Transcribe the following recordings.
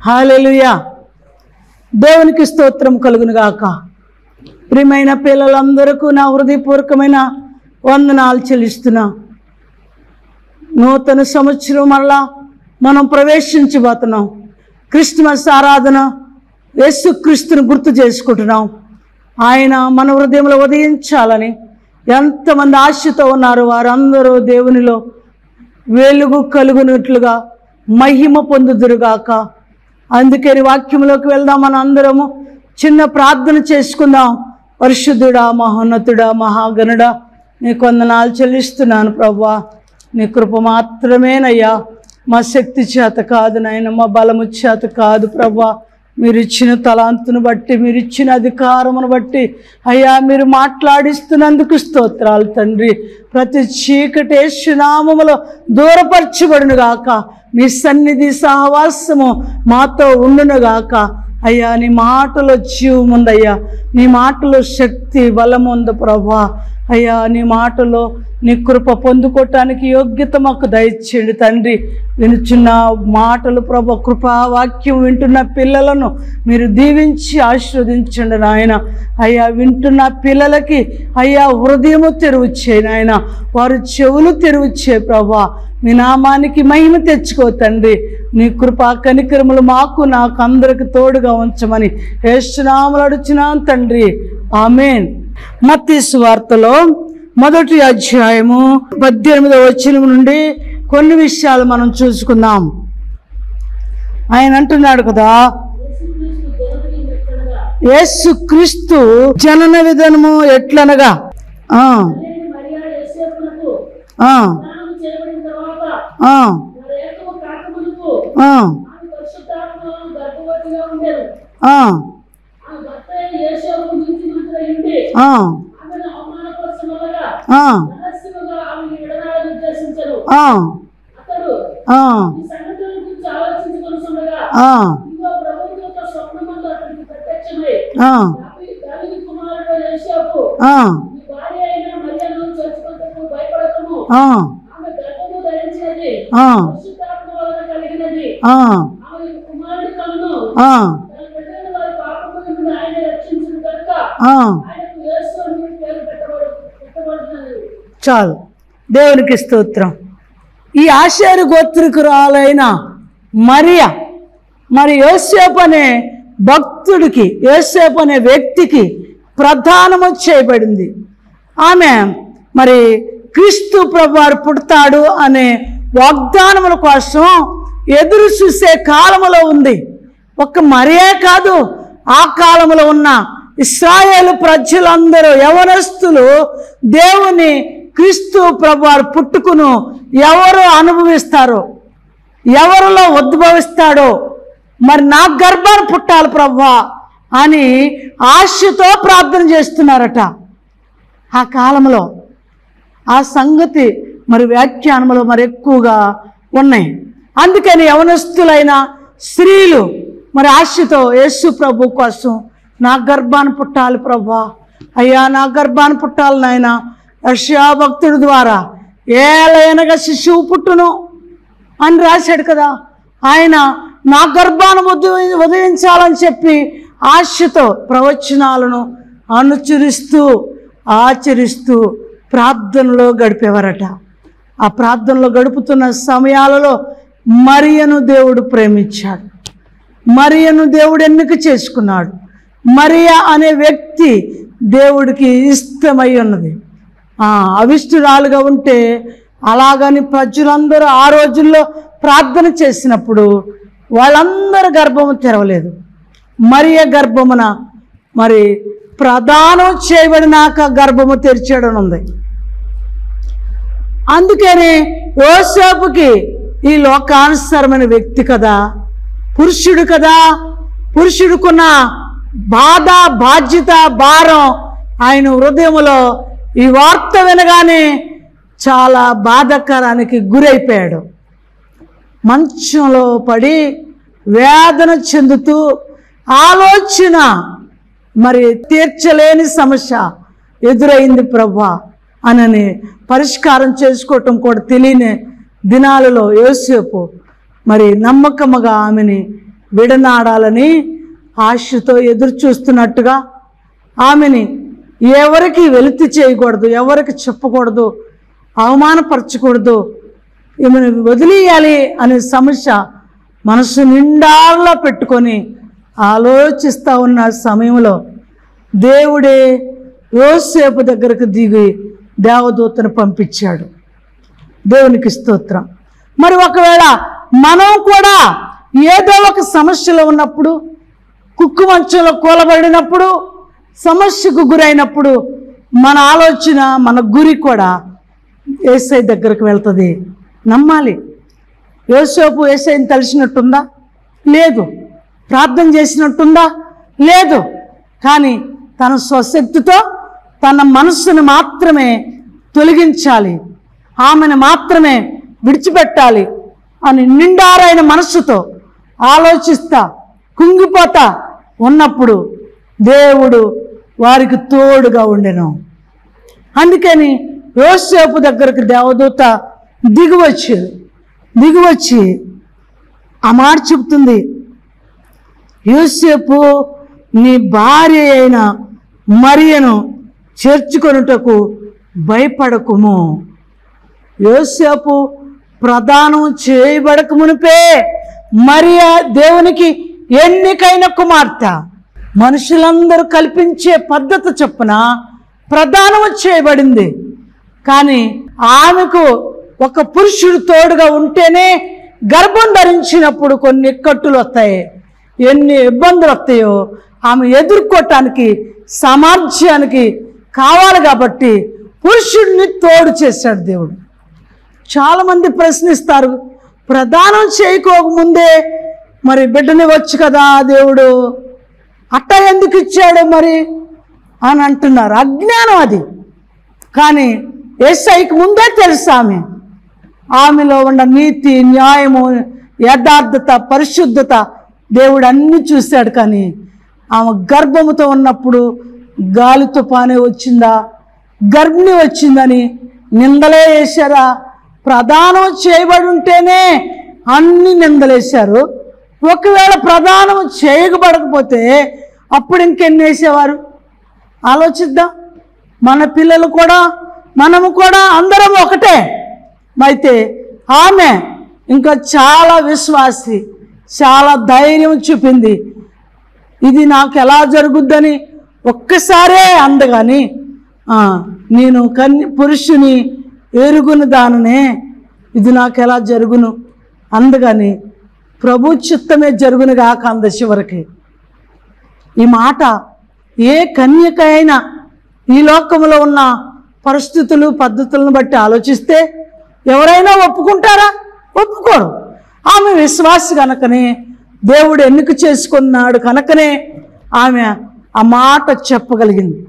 Hallelujah దేవునికి స్తోత్రం కలుగును గాక ప్రియమైన పిల్లలందరికీ నా హృదయపూర్వకమైన వందనాలు చెల్లిస్తున్నా నూతన సంవత్సరం మరలా మనం ప్రవేశించబోతున్నాం క్రిస్మస్ ఆరాధన యేసుక్రీస్తుని గుర్తు చేసుకుంటున్నాం ఆయన మన హృదయంలో ఉదయించాలని ఎంతమంది ఆశతో ఉన్నారు వారందరూ దేవునిలో వెలుగు కలుగునట్లుగా మహిమ పొందుదురుగాక అందుకని వాక్యంలోకి వెళ్దాం మన అందరము చిన్న ప్రార్థన చేసుకుందాం పరిశుద్ధుడా మహోన్నతుడా మహాగణుడా నీ కొందనాలు చెల్లిస్తున్నాను ప్రభా నీ కృప మాత్రమేనయ్యా మా శక్తి చేత కాదు నాయన మా బలము చేత కాదు ప్రభా మీరు ఇచ్చిన తలాంతును బట్టి మీరు ఇచ్చిన అధికారమును బట్టి అయ్యా మీరు మాట్లాడిస్తున్నందుకు స్తోత్రాలు తండ్రి ప్రతి చీకటి నామములో దూరపరచబడును గాక మీ సన్నిధి సహవాసము మాతో ఉండును గాక అయ్యా నీ మాటలో జీవం ఉందయ్యా నీ మాటలో శక్తి బలం ఉంది ప్రభా అయ్యా నీ మాటలో నీ కృప పొందుకోవటానికి యోగ్యత మాకు దయచేయండి తండ్రి వినుచున్న మాటలు ప్రభ కృపా వాక్యం వింటున్న పిల్లలను మీరు దీవించి ఆశీర్వదించండి నాయన అయ్యా వింటున్న పిల్లలకి అయ్యా హృదయము తెరువుచ్చే నాయన వారు చెవులు తెరువుచ్చే ప్రభా మీ నామానికి మహిమ తెచ్చుకో తండ్రి నీ కృపా కనికరములు మాకు నాకు అందరికి తోడుగా ఉంచమని ఏసునామలు అడుచున్నాను తండ్రి ఆమెన్ మత్తీసు వార్తలో మొదటి అధ్యాయము పద్దెనిమిదవ వచనం నుండి కొన్ని విషయాలు మనం చూసుకుందాం ఆయన అంటున్నాడు కదా యేసు క్రీస్తు జనన విధానము ఎట్లనగా ఆ, మరియా యేసేపునకు ఆ, స్నానము చేయబడిన తర్వాత ఆ, వారి ఏకము కాకమునుపు ఆ, ఆమె పరిశుద్ధాత్మ గర్భవతిగా ఉండెను ఆ, ఆమె భర్త అయిన యేసేపు నీతిమంతుడై ఉండి ఆ, ఆమెను అవమానపరచమనగా ఆ, రహస్యముగా ఆమెను విడనాడని ఉద్దేశించను ఆ, అతడు ఆ, ఈ సంగతుల గురించి ఆలోచించుకొనుచుండగా ఆ, ఇదిగో ప్రభువు యొక్క స్వప్నమందు అతనికి ప్రత్యక్షమై ఆ, దావీ- దావీదు కుమారుడు యేసేపు ఆ, నీ భార్య అయిన మరియను చేర్చుకుంటకు భయపడకము ఆ, ఆమె గర్భము ధరించినది ఆ, పరిశుద్ధాత్మ వలన కలిగినది ఆ, ఆమె కుమారుడి కన్ను ఆ, తన బిడ్డలను వారి పాపముల నుండి ఆయన రక్షించును కనుక ఆ. ఆయనకు యేసు అని పేరు పెట్టబడు పెట్టబడుతున్నది చాలు దేవునికి స్తోత్రం ఈ ఆశారు గోత్రికురాలైన మరియ మరి యోసేపు అనే భక్తుడికి యోసేపు అనే వ్యక్తికి ప్రధానము చేయబడింది ఆమె మరి క్రీస్తు ప్రభువారు పుడతాడు అనే వాగ్దానముల కోసం ఎదురు చూసే కాలములో ఉంది ఒక్క మరియే కాదు ఆ కాలంలో ఉన్న ఇస్రాయేలు ప్రజలందరూ యవనస్తులు దేవుని క్రీస్తు ప్రభువారు పుట్టుకును ఎవరు అనుభవిస్తారో ఎవరిలో ఉద్భవిస్తాడో మరి నా గర్భాన్ని పుట్టాలి ప్రభా అని ఆశతో ప్రార్థన చేస్తున్నారట ఆ కాలంలో ఆ సంగతి మరి వ్యాఖ్యానములు మరి ఎక్కువగా ఉన్నాయి అందుకని యవనస్తులైన స్త్రీలు మరి ఆశతో యేసు ప్రభు కోసం నా గర్భాన్ని పుట్టాలి ప్రభా అయ్యా నా గర్భాన్ని పుట్టాలి నాయన యష్యా భక్తుడి ద్వారా ఏలైనగా శిశువు పుట్టును అని రాశాడు కదా ఆయన నా గర్భాన్ని ఉదయ ఉదయించాలని చెప్పి ఆశతో ప్రవచనాలను అనుచరిస్తూ ఆచరిస్తూ ప్రార్థనలో గడిపేవారట ఆ ప్రార్థనలో గడుపుతున్న సమయాలలో మరియను దేవుడు ప్రేమించాడు మరియను దేవుడు ఎన్నిక చేసుకున్నాడు మరియా అనే వ్యక్తి దేవుడికి ఇష్టమై ఉన్నది ఆ, అవిష్టురాలుగా ఉంటే అలాగని ప్రజలందరూ ఆ రోజుల్లో ప్రార్థన చేసినప్పుడు వాళ్ళందరూ గర్భము తెరవలేదు మరియ గర్భమున మరి ప్రధానం చేయబడినాక గర్భము తెరిచేయడం ఉంది అందుకని యోసేపుకి ఈ లోకానుసరమైన వ్యక్తి కదా పురుషుడు కదా పురుషుడుకున్న బాధ బాధ్యత భారం ఆయన హృదయములో ఈ వార్త వినగానే చాలా బాధాకరానికి గురైపోయాడు మంచంలో పడి వేదన చెందుతూ ఆలోచన మరి తీర్చలేని సమస్య ఎదురైంది ప్రభా అనని పరిష్కారం చేసుకోవటం కూడా తెలియని దినాలలో యోసేపు మరి నమ్మకముగా ఆమెని విడనాడాలని ఆశతో ఎదురు చూస్తున్నట్టుగా ఆమెని ఎవరికి వెలితి చేయకూడదు ఎవరికి చెప్పకూడదు అవమానపరచకూడదు ఈమెను వదిలేయాలి అనే సమస్య మనసు నిండాల్లో పెట్టుకొని ఆలోచిస్తూ ఉన్న సమయంలో దేవుడే యోసేపు దగ్గరకు దిగి దేవదూతను పంపించాడు దేవునికి స్తోత్రం మరి ఒకవేళ మనం కూడా ఏదో ఒక సమస్యలో ఉన్నప్పుడు కుక్కు మంచంలో కూలబడినప్పుడు సమస్యకు గురైనప్పుడు మన ఆలోచన మన గురి కూడా ఏసై దగ్గరకు వెళ్తుంది నమ్మాలి యోసేపు ఏసైని తెలిసినట్టుందా లేదు ప్రార్థన చేసినట్టుందా లేదు కానీ తన స్వశక్తితో తన మనస్సును మాత్రమే తొలగించాలి ఆమెను మాత్రమే విడిచిపెట్టాలి అని నిండారైన మనస్సుతో ఆలోచిస్తా కుంగిపోతా ఉన్నప్పుడు దేవుడు వారికి తోడుగా ఉండెను అందుకని యోసేపు దగ్గరకు దేవదూత దిగువచ్చి దిగువచ్చి ఆ మాట చెప్తుంది యోసేపు నీ భార్య అయిన మరియను చేర్చుకొనుటకు భయపడకుము యోసేపు ప్రదానం చేయబడక మునిపే మరియ దేవునికి ఎన్నికైన కుమార్తె మనుషులందరూ కల్పించే పద్ధతి చొప్పున ప్రదానం చేయబడింది కానీ ఆమెకు ఒక పురుషుడు తోడుగా ఉంటేనే గర్భం ధరించినప్పుడు కొన్ని ఇక్కట్టులు వస్తాయి ఎన్ని ఇబ్బందులు వస్తాయో ఆమె ఎదుర్కోవటానికి సామర్థ్యానికి కావాలి కాబట్టి పురుషుడిని తోడు చేశాడు దేవుడు చాలామంది ప్రశ్నిస్తారు ప్రదానం చేయకోకముందే మరి బిడ్డనివ్వచ్చు కదా దేవుడు అట్ట ఎందుకు ఇచ్చాడు మరి అని అంటున్నారు అజ్ఞానం అది కానీ ఏసైకి ముందే తెలుసు ఆమె ఆమెలో ఉన్న నీతి న్యాయము యథార్థత పరిశుద్ధత దేవుడు అన్ని చూశాడు కానీ ఆమె గర్భముతో ఉన్నప్పుడు గాలి తుఫానే వచ్చిందా గర్భిణి వచ్చిందని నిందలే వేశారా ప్రదానం చేయబడి ఉంటేనే అన్ని నిందలేశారు ఒకవేళ ప్రదానం చేయబడకపోతే అప్పుడు ఇంకెన్ని వేసేవారు ఆలోచిద్దాం మన పిల్లలు కూడా మనము కూడా అందరం ఒకటే అయితే ఆమె ఇంకా చాలా విశ్వాసి చాలా ధైర్యం చూపింది ఇది నాకు ఎలా జరుగుద్దని ఒక్కసారే అందగాని ఆ, నేను కన్య పురుషుని ఎరుగును దాననే ఇది నాకు ఎలా జరుగును అందగాని ప్రభు చిత్తమే జరుగును గాక అంద చివరికి ఈ మాట ఏ కన్యక అయినా ఈ లోకంలో ఉన్న పరిస్థితులు పద్ధతులను బట్టి ఆలోచిస్తే ఎవరైనా ఒప్పుకుంటారా ఒప్పుకోరు ఆమె విశ్వాసి కనుకనే దేవుడు ఎన్నిక చేసుకున్నాడు కనుకనే ఆమె ఆ మాట చెప్పగలిగింది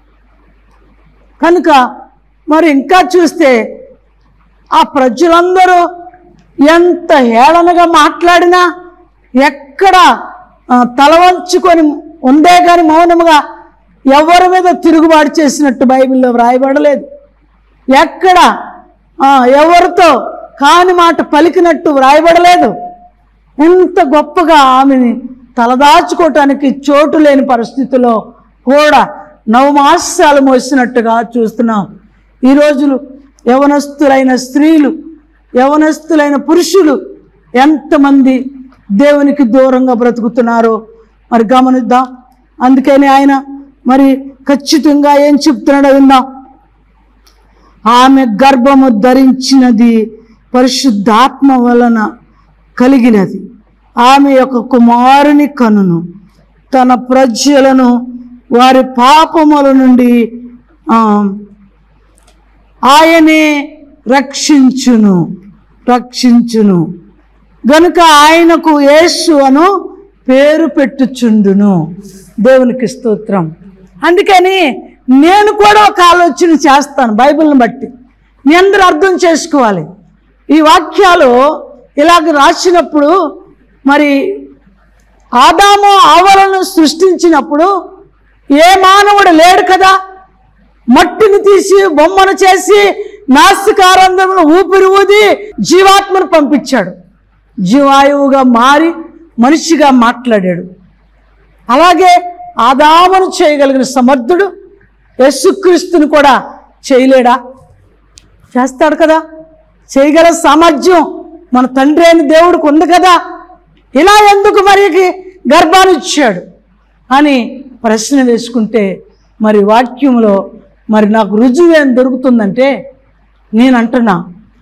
కనుక మరి ఇంకా చూస్తే ఆ ప్రజలందరూ ఎంత హేళనగా మాట్లాడినా ఎక్కడ ఆ, తల వంచుకొని ఉందే కానీ మౌనముగా ఎవరి మీద తిరుగుబాటు చేసినట్టు బైబిల్లో వ్రాయబడలేదు ఎక్కడ ఆ, ఎవరితో కాని మాట పలికినట్టు వ్రాయబడలేదు ఎంత గొప్పగా ఆమెని తలదాచుకోవటానికి చోటు లేని పరిస్థితిలో కూడా నవమాసాలు మోసినట్టుగా చూస్తున్నాం ఈ రోజులు యవనస్తులైన స్త్రీలు యవనస్తులైన పురుషులు ఎంతమంది దేవునికి దూరంగా బ్రతుకుతున్నారో మరి గమనిద్దాం అందుకని ఆయన మరి ఖచ్చితంగా ఏం చెప్తున్నాడో విందాం ఆమె గర్భము ధరించినది పరిశుద్ధాత్మ వలన కలిగినది ఆమె యొక్క కుమారుని కనును తన ప్రజలను వారి పాపముల నుండి ఆ, ఆయనే రక్షించును రక్షించును గనుక ఆయనకు యేసు అను పేరు పెట్టుచుండును దేవునికి స్తోత్రం అందుకని నేను కూడా ఒక ఆలోచన చేస్తాను బైబిల్ని బట్టి మీ అందరూ అర్థం చేసుకోవాలి ఈ వాక్యాలు ఇలాగ రాసినప్పుడు మరి ఆదాము ఆవలను సృష్టించినప్పుడు ఏ మానవుడు లేడు కదా మట్టిని తీసి బొమ్మను చేసి నాసికారంధమును ఊపిరి ఊది జీవాత్మను పంపించాడు జీవాయువుగా మారి మనిషిగా మాట్లాడాడు అలాగే ఆదామును చేయగలిగిన సమర్థుడు యేసుక్రీస్తుని కూడా చేయలేడా చేస్తాడు కదా చేయగల సామర్థ్యం మన తండ్రి అయిన దేవుడికి ఉంది కదా ఇలా ఎందుకు మరి గర్భాన్ని ఇచ్చాడు అని ప్రశ్న వేసుకుంటే మరి వాక్యంలో మరి నాకు రుజువు ఏం దొరుకుతుందంటే నేను అంటున్నా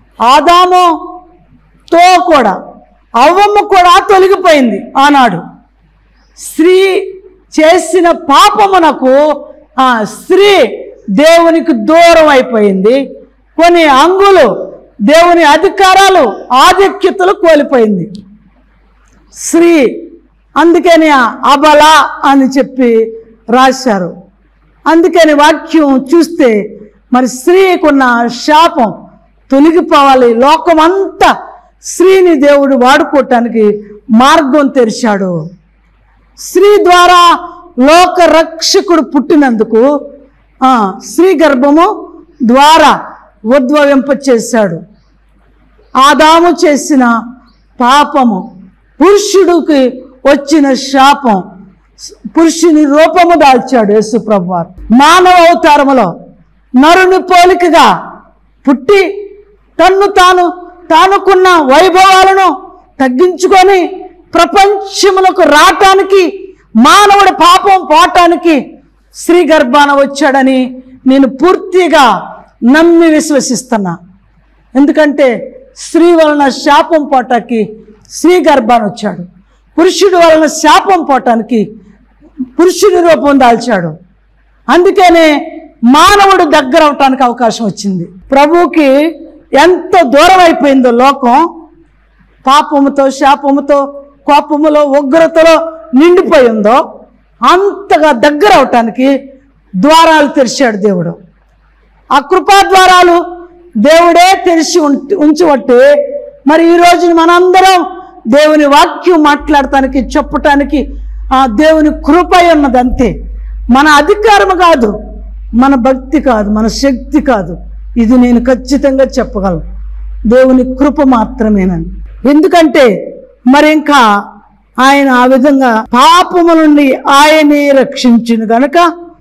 ఆదాముతో కూడా అవ్వమ్మ కూడా తొలగిపోయింది ఆనాడు స్త్రీ చేసిన పాపమునకు ఆ స్త్రీ దేవునికి దూరం అయిపోయింది కొన్ని అంగులు దేవుని అధికారాలు ఆధిక్యతలు కోల్పోయింది స్త్రీ అందుకని అబల అని చెప్పి రాశారు అందుకని వాక్యం చూస్తే మరి స్త్రీకున్న శాపం తొలగిపోవాలి లోకమంతా స్త్రీని దేవుడు వాడుకోవటానికి మార్గం తెరిచాడు స్త్రీ ద్వారా లోక రక్షకుడు పుట్టినందుకు ఆ, స్త్రీ గర్భము ద్వారా ఉద్భవింపచేశాడు ఆదాము చేసిన పాపము పురుషుడికి వచ్చిన శాపం పురుషుని రూపము దాల్చాడు యేసు ప్రభువారు మానవ అవతారములో నరుని పోలికగా పుట్టి తన్ను తాను తానుకున్న వైభవాలను తగ్గించుకొని ప్రపంచమునకు రావటానికి మానవుడి పాపం పోవటానికి స్త్రీ గర్భాన వచ్చాడని నేను పూర్తిగా నమ్మి విశ్వసిస్తున్నా ఎందుకంటే స్త్రీ వలన శాపం పోటానికి స్త్రీ గర్భాన్ని వచ్చాడు పురుషుడి వలన శాపం పోటానికి పురుషుని రూపం దాల్చాడు అందుకనే మానవుడు దగ్గర అవటానికి అవకాశం వచ్చింది ప్రభువుకి ఎంత దూరం అయిపోయిందో లోకం పాపముతో శాపముతో కోపములో ఉగ్రతలో నిండిపోయి ఉందో అంతగా దగ్గర అవటానికి ద్వారాలు తెరిచాడు దేవుడు ఆ కృపా ద్వారాలు దేవుడే తెరిచి ఉంట- ఉంచబట్టి మరి ఈ రోజు మనందరం దేవుని వాక్యం మాట్లాడటానికి చెప్పటానికి ఆ దేవుని కృప అయి ఉన్నది అంతే మన అధికారం కాదు మన భక్తి కాదు మన శక్తి కాదు ఇది నేను ఖచ్చితంగా చెప్పగలను దేవుని కృప మాత్రమేనని ఎందుకంటే మరి ఇంకా ఆయన ఆ విధంగా పాపము నుండి ఆయనే రక్షించిన గనుక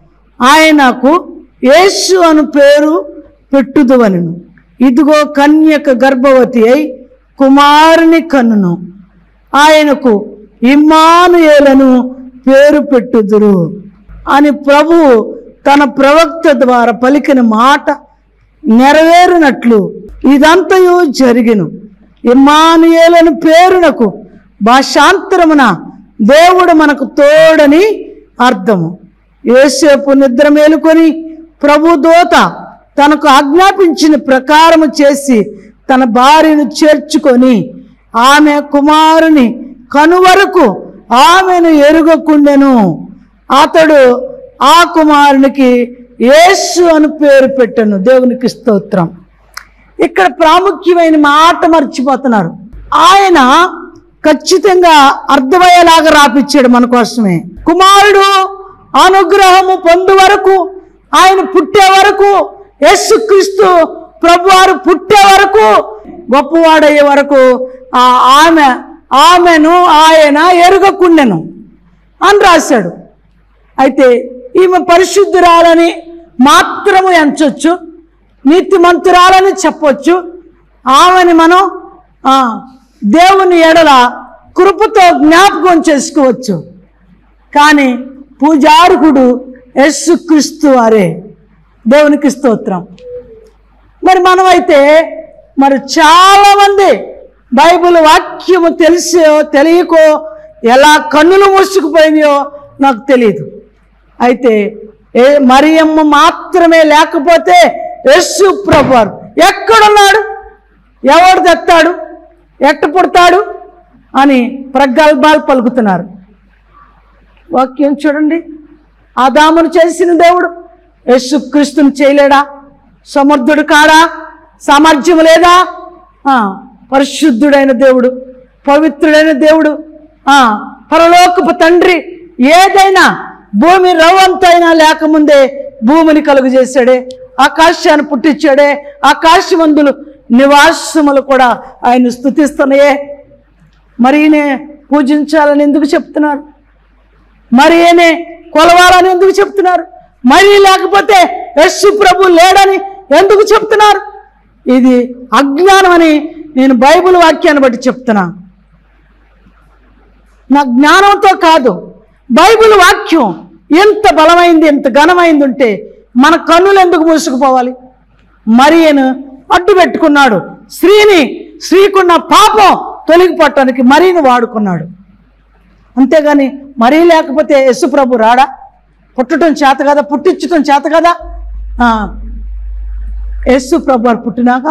ఆయనకు యేసు అను పేరు పెట్టుదువనను ఇదిగో కన్యక గర్భవతి అయి కుమారుని కన్నును ఆయనకు ఇమ్మానుయేలను పేరు పెట్టుదురు అని ప్రభువు తన ప్రవక్త ద్వారా పలికిన మాట నెరవేరినట్లు ఇదంతయు జరిగిను ఇమ్మానుయేలను పేరునకు భాషాంతరమున దేవుడు మనకు తోడని అర్థము ఏసేపు నిద్ర మేలుకొని ప్రభు దూత తనకు ఆజ్ఞాపించిన ప్రకారము చేసి తన భార్యను చేర్చుకొని ఆమె కుమారుని కనువరకు ఆమెను ఎరుగకుండెను అతడు ఆ కుమారునికి యేసు అని పేరు పెట్టను దేవునికి స్తోత్రం ఇక్కడ ప్రాముఖ్యమైన మాట మర్చిపోతున్నారు ఆయన ఖచ్చితంగా అర్థమయ్యేలాగా రాపిచ్చాడు మన కోసమే కుమారుడు అనుగ్రహము పొందు వరకు ఆయన పుట్టే వరకు యేసుక్రీస్తు ప్రభువారు పుట్టే వరకు గొప్పవాడయ్యే వరకు ఆ ఆమె ఆమెను ఆయన ఎరుగకుండెను అని రాశాడు అయితే ఈమె పరిశుద్ధురాలని మాత్రము ఎంచొచ్చు నీతిమంతురాలని చెప్పొచ్చు ఆమెని మనం ఆ, దేవుని ఎడల కృపతో జ్ఞాపకం చేసుకోవచ్చు కానీ పూజారుకుడు యస్సుక్రీస్తు వారే దేవునికి స్తోత్రం మరి మనమైతే మరి చాలామంది బైబిల్ వాక్యము తెలిసో తెలియకో ఎలా కన్నులు మూసుకుపోయినాయో నాకు తెలియదు అయితే ఏ మరియమ్మ మాత్రమే లేకపోతే యస్సు ప్రభు వారు ఎక్కడున్నాడు ఎవడు తెస్తాడు ఎట్ట పుడతాడు అని ప్రగల్భాలు పలుకుతున్నారు వాక్యం చూడండి ఆదామును చేసిన దేవుడు యేసుక్రీస్తుని చేయలేడా సమర్థుడు కాడా సామర్థ్యం లేదా ఆ, పరిశుద్ధుడైన దేవుడు పవిత్రుడైన దేవుడు ఆ, పరలోకపు తండ్రి ఏదైనా భూమి రవ్వంతైనా లేకముందే భూమిని కలుగు చేశాడే ఆకాశాన్ని పుట్టించాడే ఆకాశమందులు నివాసములు కూడా ఆయన స్థుతిస్తున్నాయే మరి ఈయన పూజించాలని ఎందుకు చెప్తున్నారు మరి ఏనే కొలవాలని ఎందుకు చెప్తున్నారు మరి లేకపోతే యస్సు ప్రభు లేడని ఎందుకు చెప్తున్నారు ఇది అజ్ఞానం అని నేను బైబిల్ వాక్యాన్ని బట్టి చెప్తున్నా నా జ్ఞానంతో కాదు బైబిల్ వాక్యం ఎంత బలమైంది ఎంత ఘనమైంది ఉంటే మన కన్నులు ఎందుకు మూసుకుపోవాలి మరియను అడ్డు పెట్టుకున్నాడు స్త్రీని స్త్రీకున్న పాపం తొలగిపోవటానికి మరీని వాడుకున్నాడు అంతేగాని మరీ లేకపోతే యశుప్రభు రాడా పుట్టడం చేత కదా పుట్టించటం చేత కదా ఆ, యేసు ప్రభు వారు పుట్టినాక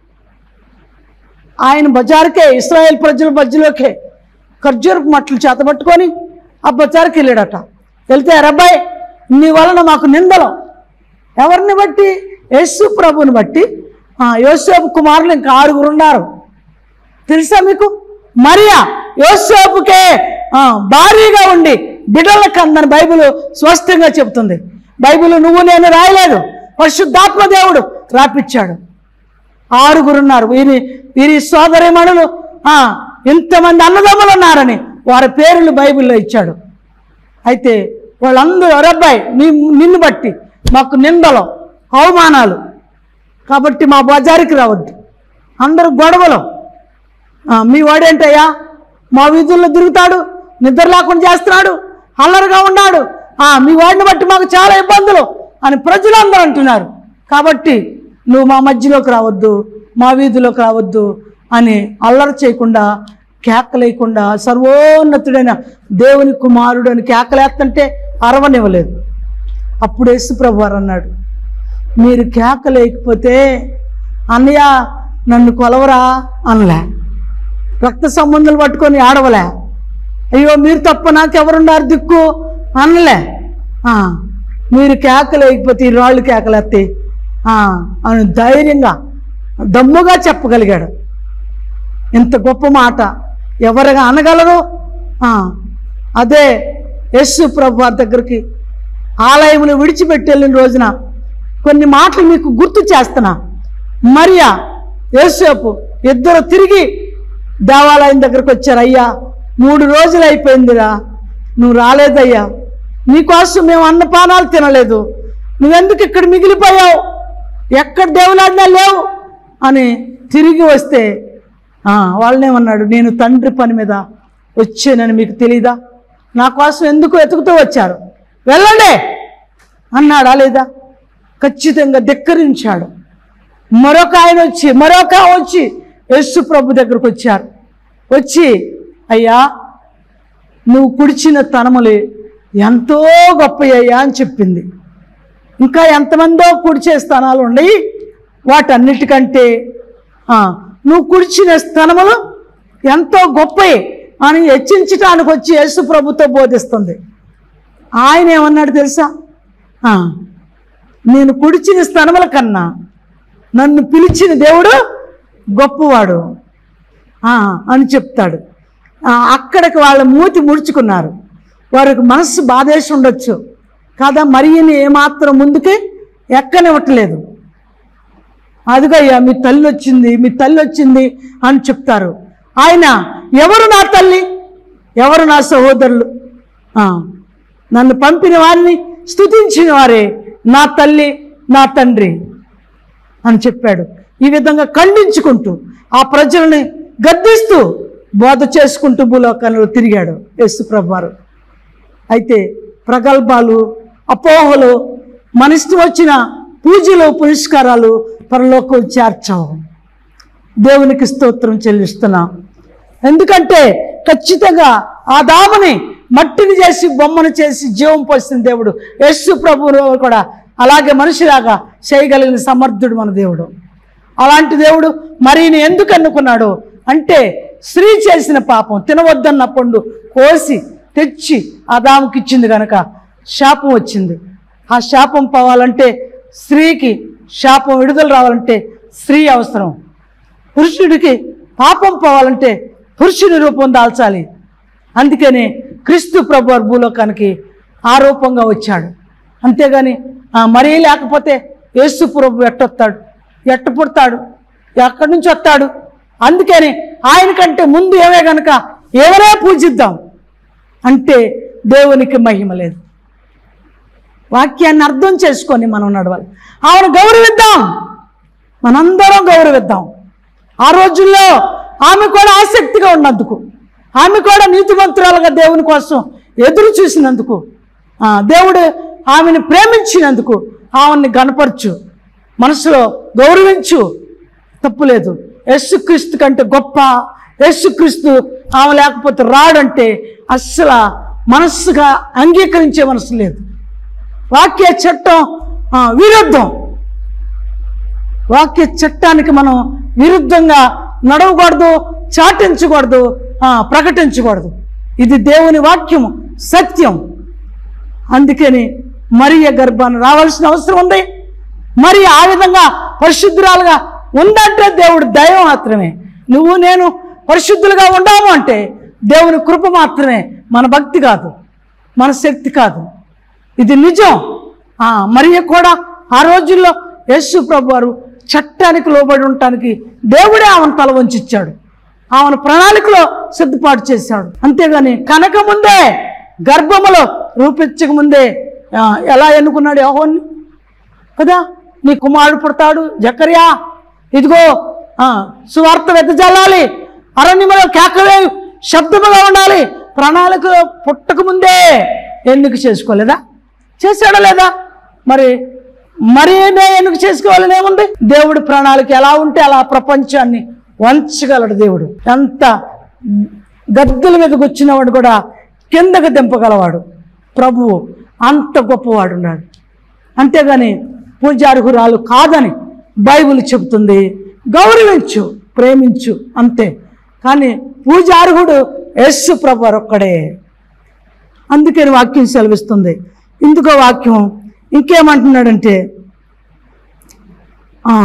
ఆయన బజారుకే ఇస్రాయేల్ ప్రజల మధ్యలోకే ఖర్జూరపు మట్టలు చేతబట్టుకొని ఆ బజారుకి వెళ్ళాడట వెళ్తే రబ్బాయ్ నీ వలన మాకు నిందలు ఎవరిని బట్టి యేసు ప్రభుని బట్టి ఆ, యోసేపు కుమారులు ఇంకా ఆరుగురు ఉన్నారు తెలుసా మీకు మరియా యోసేపుకే ఆ, భారీగా ఉండి బిడ్డల కందని బైబిల్ స్పష్టంగా చెబుతుంది బైబిల్ నువ్వు నేను రాయలేదు పరిశుద్ధాత్మ దేవుడు రాపిచ్చాడు ఆరుగురు ఉన్నారు వీరి వీరి సోదరిమణులు ఆ, ఇంతమంది అన్నదమ్ములు ఉన్నారని వారి పేర్లు బైబిల్లో ఇచ్చాడు అయితే వాళ్ళందరూ ఎవరబ్బాయి నీ నిన్ను బట్టి మాకు నిందలు అవమానాలు కాబట్టి మా బజారుకి రావద్దు అందరూ గొడవలు ఆ, మీ వాడేంటయ్యా మా వీధుల్లో తిరుగుతాడు నిద్ర లేకుండా చేస్తున్నాడు అల్లరిగా ఉన్నాడు ఆ, మీ వాడిని బట్టి మాకు చాలా ఇబ్బందులు అని ప్రజలందరూ అంటున్నారు కాబట్టి నువ్వు మా మధ్యలోకి రావద్దు మా వీధిలోకి రావద్దు అని అల్లరి చేయకుండా కేకలేయకుండా సర్వోన్నతుడైన దేవుని కుమారుడు అని కేకలేస్తుంటే అరవనివ్వలేదు అప్పుడు యేసుప్రభు వారు అన్నాడు మీరు కేకలేకపోతే అన్నయ్య నన్ను కొలవరా అనలే రక్త సంబంధాలు పట్టుకొని ఆడవలే అయ్యో మీరు తప్ప నాకెవరున్నారు దిక్కు అనలే ఆ, మీరు కేకలేకపోతే ఈ రాళ్ళు కేకలేస్తాయి ఆ, అని ధైర్యంగా దమ్ముగా చెప్పగలిగాడు ఇంత గొప్ప మాట ఎవరుగా అనగలరు ఆ, అదే యస్సు ప్రభు వారి దగ్గరికి ఆలయమును విడిచిపెట్టి వెళ్ళిన రోజున కొన్ని మాటలు మీకు గుర్తు చేస్తున్నా మరియా యేసేపు ఇద్దరు తిరిగి దేవాలయం దగ్గరకు వచ్చారు అయ్యా మూడు రోజులు అయిపోయిందిరా నువ్వు రాలేదయ్యా నీకోసం మేము అన్నపానాలు తినలేదు నువ్వెందుకు ఇక్కడ మిగిలిపోయావు ఎక్కడ దేవులాడినా లేవు అని తిరిగి వస్తే ఆ, వాళ్ళనేమన్నాడు నేను తండ్రి పని మీద వచ్చానని మీకు తెలీదా నా కోసం ఎందుకు వెతుకుతూ వచ్చారు వెళ్ళండి అన్నాడా లేదా ఖచ్చితంగా ధిక్కరించాడు మరొక ఆయన వచ్చి మరొక వచ్చి యేసు ప్రభు దగ్గరకు వచ్చారు వచ్చి అయ్యా నువ్వు కుడిచిన తనములే ఎంతో గొప్పయ్యా అని చెప్పింది ఇంకా ఎంతమందో కుడిచే స్థానాలు ఉన్నాయి వాటన్నిటికంటే ఆ, నువ్వు కుడిచిన స్థానములు ఎంతో గొప్పవి అని హెచ్చించటానికి వచ్చి యేసు ప్రభుతో బోధిస్తుంది ఆయన ఏమన్నాడు తెలుసా ఆ, నేను కుడిచిన స్థనముల కన్నా నన్ను పిలిచిన దేవుడు గొప్పవాడు ఆ, అని చెప్తాడు ఆ, అక్కడికి వాళ్ళ మూతి ముడుచుకున్నారు వారికి మనస్సు బాధేసి ఉండొచ్చు కాదా మరియని ఏమాత్రం ముందుకే ఎక్కనివ్వట్లేదు అదిగయ్యా మీ తల్లి వచ్చింది మీ తల్లి వచ్చింది అని చెప్తారు ఆయన ఎవరు నా తల్లి ఎవరు నా సహోదరులు ఆ, నన్ను పంపిన వారిని స్తుతించిన వారే నా తల్లి నా తండ్రి అని చెప్పాడు ఈ విధంగా ఖండించుకుంటూ ఆ ప్రజల్ని గద్దిస్తూ బోధ చేసుకుంటూ భూలోకంలో తిరిగాడు యేసుప్రభు వారు అయితే ప్రగల్భాలు అపోహలు మన ఇష్టం వచ్చిన పూజలు పురస్కారాలు పరలోకం చేర్చవు దేవునికి స్తోత్రం చెల్లిస్తున్నాం ఎందుకంటే ఖచ్చితంగా ఆ దామని మట్టిని చేసి బొమ్మను చేసి జీవం పోసిన దేవుడు యేసు ప్రభువు కూడా అలాగే మనిషిలాగా చేయగలిగిన సమర్థుడు మన దేవుడు అలాంటి దేవుడు మరీని ఎందుకు అనుకున్నాడు అంటే స్త్రీ చేసిన పాపం తినవద్దన్న పండు కోసి తెచ్చి ఆదాముకి ఇచ్చింది కనుక శాపం వచ్చింది ఆ శాపం పోవాలంటే స్త్రీకి శాపం విడుదల రావాలంటే స్త్రీ అవసరం పురుషుడికి పాపం పోవాలంటే పురుషుని రూపం దాల్చాలి అందుకనే క్రీస్తు ప్రభు వారు భూలోకానికి ఆ రూపంగా వచ్చాడు అంతేగాని ఆ, మరీ లేకపోతే యేసు ప్రభు ఎట్టొస్తాడు ఎట్ట పుడతాడు ఎక్కడి నుంచి వస్తాడు అందుకని ఆయన కంటే ముందు ఏమే గనక ఎవరే పూజిద్దాం అంటే దేవునికి మహిమ లేదు వాక్యాన్ని అర్థం చేసుకొని మనం నడవాలి ఆమెను గౌరవిద్దాం మనందరం గౌరవిద్దాం ఆ రోజుల్లో ఆమె కూడా ఆసక్తిగా ఉన్నందుకు ఆమె కూడా నీతిమంతురాలుగా దేవుని కోసం ఎదురు చూసినందుకు ఆ, దేవుడు ఆమెను ప్రేమించినందుకు ఆమెని గనపరచు మనసులో గౌరవించు తప్పులేదు యేసుక్రీస్తు కంటే గొప్ప యేసుక్రీస్తు ఆమె లేకపోతే రాడంటే అస్సలు మనస్సుగా అంగీకరించే మనసు లేదు వాక్య చట్టం ఆ, విరుద్ధం వాక్య చట్టానికి మనం విరుద్ధంగా నడవకూడదు చాటించకూడదు ఆ, ప్రకటించకూడదు ఇది దేవుని వాక్యము సత్యం అందుకని మరియ గర్భాన్ని రావాల్సిన అవసరం ఉంది మరి ఆ విధంగా పరిశుద్ధురాలుగా ఉందంటే దేవుడు దైవం మాత్రమే నువ్వు నేను పరిశుద్ధులుగా ఉండాము అంటే దేవుని కృప మాత్రమే మన భక్తి కాదు మన శక్తి కాదు ఇది నిజం ఆ మరియ కూడా ఆ రోజుల్లో యేసు ప్రభు వారు చట్టానికి లోబడి ఉండటానికి దేవుడే ఆమెను తల వంచిచ్చాడు ఆమెను ప్రణాళికలో సిద్ధపాటు చేశాడు అంతేగాని కనక ముందే గర్భములో రూపించక ముందే ఆ, ఎలా ఎన్నుకున్నాడు యెహోవాని కదా నీ కుమారుడు పుడతాడు జకర్యా ఇదిగో ఆ, సువార్త వెదజల్లాలి అరణ్యములో కేకవే శబ్దముగా ఉండాలి ప్రణాళిక పుట్టక ముందే ఎన్నిక చేసుకోలేదా చేశాడా లేదా మరి మరి ఎన్నిక చేసుకోవాలని ఏముంది దేవుడి ప్రణాళిక ఎలా ఉంటే అలా ప్రపంచాన్ని వంచగలడు దేవుడు ఎంత గద్దెల మీదకి వచ్చినవాడు కూడా కిందకు దింపగలవాడు ప్రభువు అంత గొప్పవాడు ఉన్నాడు అంతేగాని పూజార్హురాలు కాదని బైబిల్ చెబుతుంది గౌరవించు ప్రేమించు అంతే కానీ పూజార్హుడు యస్సు ప్రభు ఒక్కడే అందుకని వాక్యం సెలవిస్తుంది ఇందుకో వాక్యం ఇంకేమంటున్నాడంటే ఆ,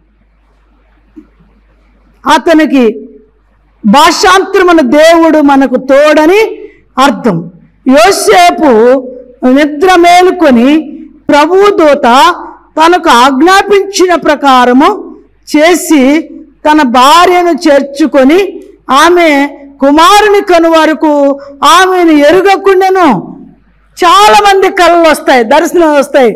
అతనికి భాషాంతరమున దేవుడు మనకు తోడని అర్థం యోసేపు నిద్ర మేలుకొని ప్రభువు దూత తనకు ఆజ్ఞాపించిన ప్రకారము చేసి తన భార్యను చేర్చుకొని ఆమె కుమారుని కను వరకు ఆమెను ఎరుగకుండాను చాలా మంది కళ్ళు వస్తాయి దర్శనం వస్తాయి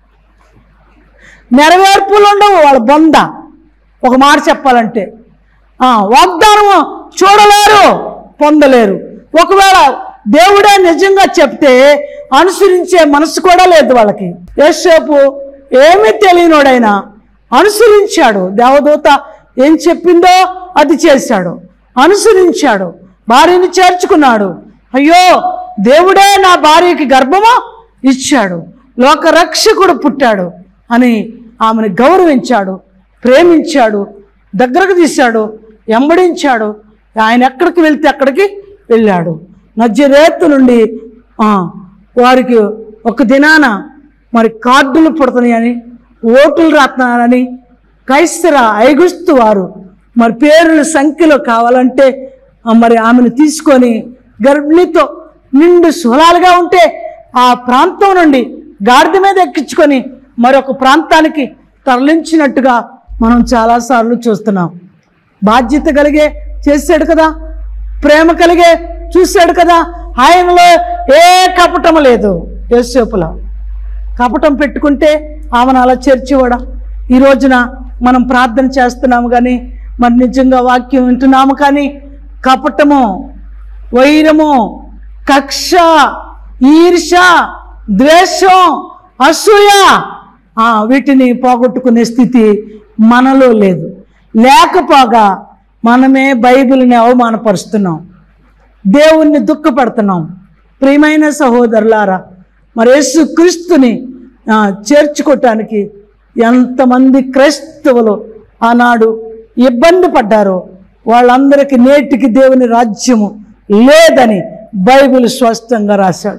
నెరవేర్పులు ఉండవు వాళ్ళ బొంద ఒక మాట చెప్పాలంటే ఆ, వాగ్దానము చూడలేరు పొందలేరు ఒకవేళ దేవుడే నిజంగా చెప్తే అనుసరించే మనసు కూడా లేదు వాళ్ళకి యేసేపు ఏమీ తెలియనోడైనా అనుసరించాడు దేవదూత ఏం చెప్పిందో అది చేశాడు అనుసరించాడు భార్యని చేర్చుకున్నాడు అయ్యో దేవుడే నా భార్యకి గర్భమా ఇచ్చాడు లోకరక్షకుడు పుట్టాడు అని ఆమెను గౌరవించాడు ప్రేమించాడు దగ్గరకు తీశాడు ఎంబడించాడు ఆయన ఎక్కడికి వెళ్తే అక్కడికి వెళ్ళాడు నజ్యరేత్తు నుండి ఆ, వారికి ఒక దినాన మరి కార్డులు పుడుతున్నాయని ఓటులు రాస్తున్నారని కైసర ఐగుస్తు వారు మరి పేర్ల సంఖ్యలో కావాలంటే ఆ, మరి ఆమెను తీసుకొని గర్భిణితో నిండు సులాలుగా ఉంటే ఆ ప్రాంతం నుండి గాడిద మీద ఎక్కించుకొని మరొక ప్రాంతానికి తరలించినట్టుగా మనం చాలాసార్లు చూస్తున్నాం బాధ్యత కలిగే చేశాడు కదా ప్రేమ కలిగే చూశాడు కదా ఆయనలో ఏ కపటం లేదు యేసేపులో కపటం పెట్టుకుంటే ఆమెను అలా చేర్చేవాడా ఈ రోజున మనం ప్రార్థన చేస్తున్నాము కానీ మరి నిజంగా వాక్యం వింటున్నాము కానీ కపటము వైరము కక్ష ఈర్ష ద్వేషం అసూయ ఆ, వీటిని పోగొట్టుకునే స్థితి మనలో లేదు లేకపోగా మనమే బైబిల్ని అవమానపరుస్తున్నాం దేవుణ్ణి దుఃఖపడుతున్నాం ప్రియమైన సహోదరులారా మరి యేసు క్రీస్తుని ఆ, చేర్చుకోవటానికి ఎంతమంది క్రైస్తవులు ఆనాడు ఇబ్బంది పడ్డారో వాళ్ళందరికీ నేటికి దేవుని రాజ్యము లేదని బైబిల్ స్పష్టంగా రాశాడు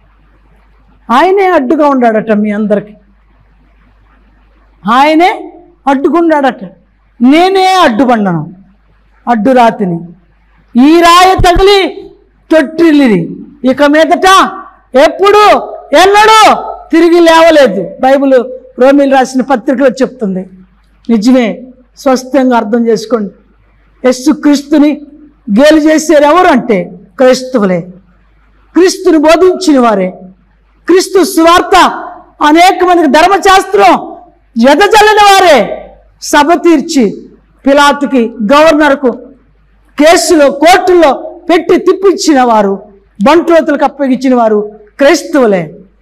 ఆయనే అడ్డుగా ఉన్నాడట మీ అందరికి ఆయనే అడ్డుకున్నాడట నేనే అడ్డుపడ్డాను అడ్డురాతిని ఈ రాయ తగిలి తొట్టిల్లిది ఇక మీదట ఎప్పుడు ఎన్నడూ తిరిగి లేవలేదు బైబిల్ రోమిల్ రాసిన పత్రికలో చెప్తుంది నిజమే స్పష్టంగా అర్థం చేసుకోండి యస్సు క్రీస్తుని గేలు చేసేది ఎవరు అంటే క్రైస్తవులే క్రీస్తుని బోధించిన వారే క్రీస్తు స్వార్థ అనేక మందికి ధర్మశాస్త్రం ఎదజల్లిన వారే సభ తీర్చి పిలాతుకి గవర్నర్కు కేసులో కోర్టులో పెట్టి తిప్పించిన వారు బంట్రోతులకు అప్పగించిన వారు క్రైస్తవులే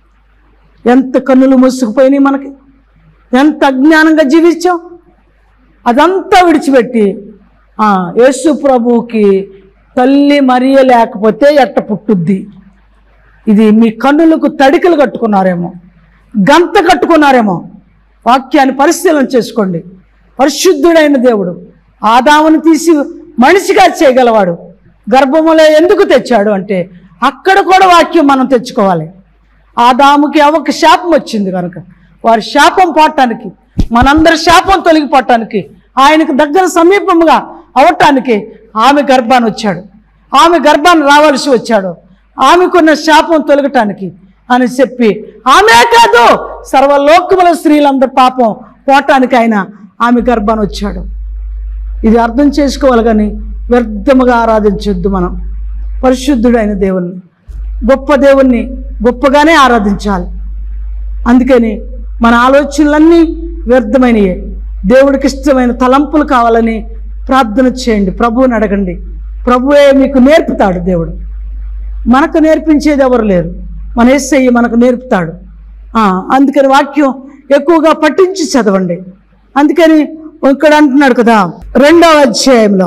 ఎంత కన్నులు మూసుకుపోయినాయి మనకి ఎంత అజ్ఞానంగా జీవించాం అదంతా విడిచిపెట్టి ఆ, యేసు ప్రభువుకి తల్లి మరియ లేకపోతే ఎట్ట పుట్టుద్ది ఇది మీ కన్నులకు తడికలు కట్టుకున్నారేమో గంత కట్టుకున్నారేమో వాక్యాన్ని పరిశీలన చేసుకోండి పరిశుద్ధుడైన దేవుడు ఆదామును తీసి మనిషిగా చేయగలవాడు గర్భములో ఎందుకు తెచ్చాడు అంటే అక్కడ కూడా వాక్యం మనం తెచ్చుకోవాలి ఆదాముకి అవక శాపం వచ్చింది కనుక వారి శాపం పోవటానికి మనందరి శాపం తొలగిపోవటానికి ఆయనకు దగ్గర సమీపంగా అవటానికి ఆమె గర్భాన్ని వచ్చాడు ఆమె గర్భాన్ని రావాల్సి వచ్చాడు ఆమెకున్న శాపం తొలగటానికి అని చెప్పి ఆమె కాదు సర్వలోకముల స్త్రీలందరి పాపం పోవటానికి ఆయన ఆమె గర్భాన్ని వచ్చాడు ఇది అర్థం చేసుకోవాలి కానీ వ్యర్థముగా ఆరాధించొద్దు మనం పరిశుద్ధుడైన దేవుణ్ణి గొప్ప దేవుణ్ణి గొప్పగానే ఆరాధించాలి అందుకని మన ఆలోచనలన్నీ వ్యర్థమైనయే దేవుడికి ఇష్టమైన తలంపులు కావాలని ప్రార్థన చేయండి ప్రభువుని అడగండి ప్రభువే మీకు నేర్పుతాడు దేవుడు మనకు నేర్పించేది ఎవరు లేరు మన ఏసయ్య మనకు నేర్పుతాడు ఆ, అందుకని వాక్యం ఎక్కువగా పట్టించి చదవండి అందుకని ఇక్కడ అంటున్నాడు కదా రెండవ అధ్యాయంలో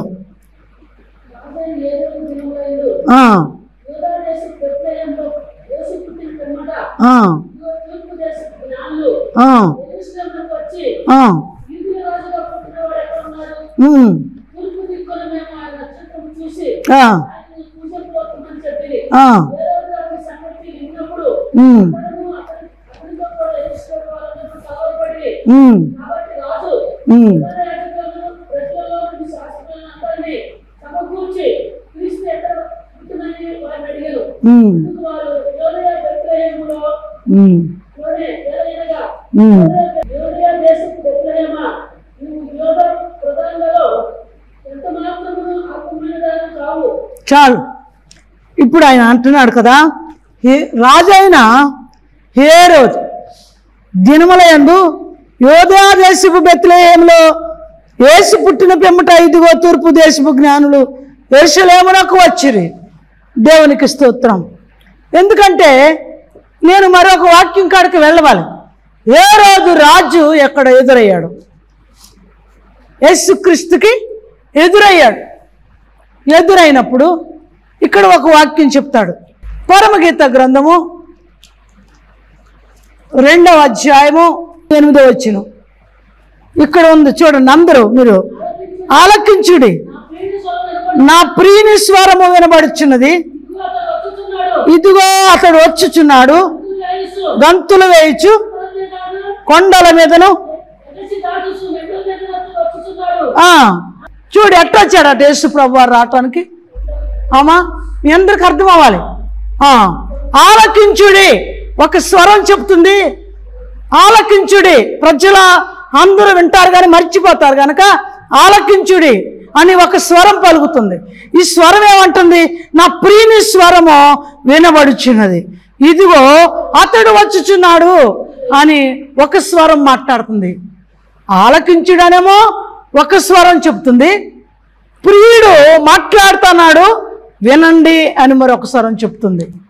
రాజైన ఏడు దినములందు ఆ, యూదా దేశపు బెత్లెహేములో యేసు పుట్టిన పిమ్మట ఆ, తూర్పు దేశపు జ్ఞానులు ఆ, యెరూషలేమునకు వచ్చి ఆ, యూదుల రాజుగా పుట్టినవాడు ఎక్కడ ఉన్నాడు ఉమ్, తూర్పు దిక్కున మేము ఆయన నక్షత్రం చూసి ఆ, ఆయనను పూజపోతామని చెప్పి ఆ, వేరే రాజు సంగతి విన్నప్పుడు ఉమ్, అతడును అతని అతనితో కూడా యెరూషలేము వాళ్ళందరూ కలవరపడి ఉమ్, కాబట్టి రాజు ఉమ్, యూదా యాజకులను ప్రజలలో నుండి శాస్త్రులను అందరినీ సమకూర్చి క్రీస్తు ఎక్కడ పుట్టినని వారిని అడిగారు ఉమ్, అందుకు వారు యోదయ బెత్లెహేములో ఉమ్, లోనే ఏలయనగా ఉమ్. యోదయ దేశపు బెత్లెహేమా నువ్వు యోధ ప్రధానులలో ఎంత మాత్రము అర్థమైనదాన్ని కావు చాలు ఇప్పుడు ఆయన అంటున్నాడు కదా హే- రాజైన హే రోజు దినముల యందు యోధా దేశపు బెత్లహేములో యేసు పుట్టిన పిమ్మట ఇదిగో తూర్పు దేశపు జ్ఞానులు ఎరుసలేమునకు వచ్చిరి దేవునికి స్తోత్రం ఎందుకంటే నేను మరొక వాక్యం కాడికి వెళ్ళవాలి ఏ రోజు రాజు ఎక్కడ ఎదురయ్యాడు యేసుక్రీస్తుకి ఎదురయ్యాడు ఎదురైనప్పుడు ఇక్కడ ఒక వాక్యం చెప్తాడు పరమగీత గ్రంథము రెండవ అధ్యాయము ఎనిమిదో వచ్చిన ఇక్కడ ఉంది చూడండి అందరూ మీరు ఆలకించుడి నా ప్రియుని స్వరం నా ప్రియుని స్వరము వినపడి వినబడుచున్నది ఇదిగో అతడు వచ్చుచున్నాడు ఇదిగో అతడు వచ్చుచున్నాడు ఇదిగో యేసు గంతులు వేయచ్చు అతని నాడు కొండల మీదను ఎగసి దాటుచు మెట్ల మీద అతడు వచ్చుచున్నాడు ఆ, చూడు ఎట్టొచ్చాడట యేసు ప్రభు వారు రావటానికి ఆమా మీ అందరికి అర్థం అవ్వాలి ఆ, ఆలకించుడి ఒక స్వరం చెప్తుంది ఆలకించుడి ప్రజల అందరూ వింటారు కానీ మర్చిపోతారు కనుక ఆలకించుడి అని ఒక స్వరం పలుకుతుంది ఈ స్వరం ఏమంటుంది నా ప్రియుని స్వరము వినబడుచున్నది ఇదిగో అతడు వచ్చుచున్నాడు అని ఒక స్వరం మాట్లాడుతుంది ఆలకించుడనేమో ఒక స్వరం చెప్తుంది ప్రియుడు మాట్లాడుతున్నాడు వినండి అని మరొక స్వరం చెప్తుంది